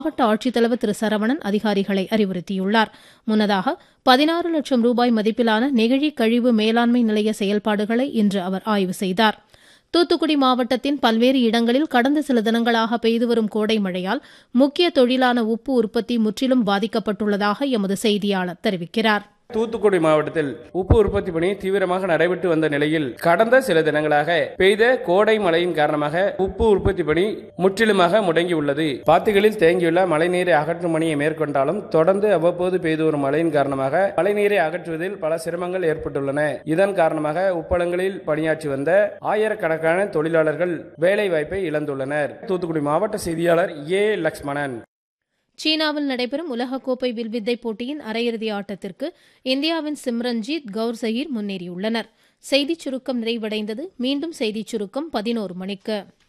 மாவட்ட ஆட்சித்தலைவர் திரு சரவணன் அதிகாரிகளை அறிவுறுத்தியுள்ளார் முன்னதாக பதினாறு லட்சம் ரூபாய் மதிப்பிலான நெகிழி கழிவு மேலாண்மை நிலைய செயல்பாடுகளை இன்று அவர் ஆய்வு செய்தார் தூத்துக்குடி மாவட்டத்தின் பல்வேறு இடங்களில் கடந்த சில தினங்களாக பெய்து வரும் கோடை மழையால் முக்கிய தொழிலான உப்பு உற்பத்தி முற்றிலும் பாதிக்கப்பட்டுள்ளதாக எமது செய்தியாளர் தெரிவிக்கிறார் தூத்துக்குடி மாவட்டத்தில் உப்பு உற்பத்தி பணி தீவிரமாக நடைபெற்று வந்த நிலையில் கடந்த சில தினங்களாக பெய்த கோடை மழையின் காரணமாக உப்பு உற்பத்தி பணி முற்றிலுமாக முடங்கியுள்ளது பாத்திகளில் தேங்கியுள்ள மழைநீரை அகற்றும் பணியை மேற்கொண்டாலும் தொடர்ந்து அவ்வப்போது பெய்து வரும் மழையின் காரணமாக மழைநீரை அகற்றுவதில் பல சிரமங்கள் ஏற்பட்டுள்ளன இதன் காரணமாக உப்பளங்களில் பணியாற்றி வந்த ஆயிரக்கணக்கான தொழிலாளர்கள் வேலை வாய்ப்பை இழந்துள்ளனர் தூத்துக்குடி மாவட்ட செய்தியாளர் ஏ லக்ஷ்மணன் சீனாவில் நடைபெறும் உலகக்கோப்பை வில்வித்தை போட்டியின் அரையிறுதி ஆட்டத்திற்கு இந்தியாவின் சிம்ரன்ஜீத் கவுர் ஜஹீர் முன்னேறியுள்ளனர் செய்திச் சுருக்கம் நிறைவடைந்தது மீண்டும் செய்திச் சுருக்கம் பதினோரு மணிக்கு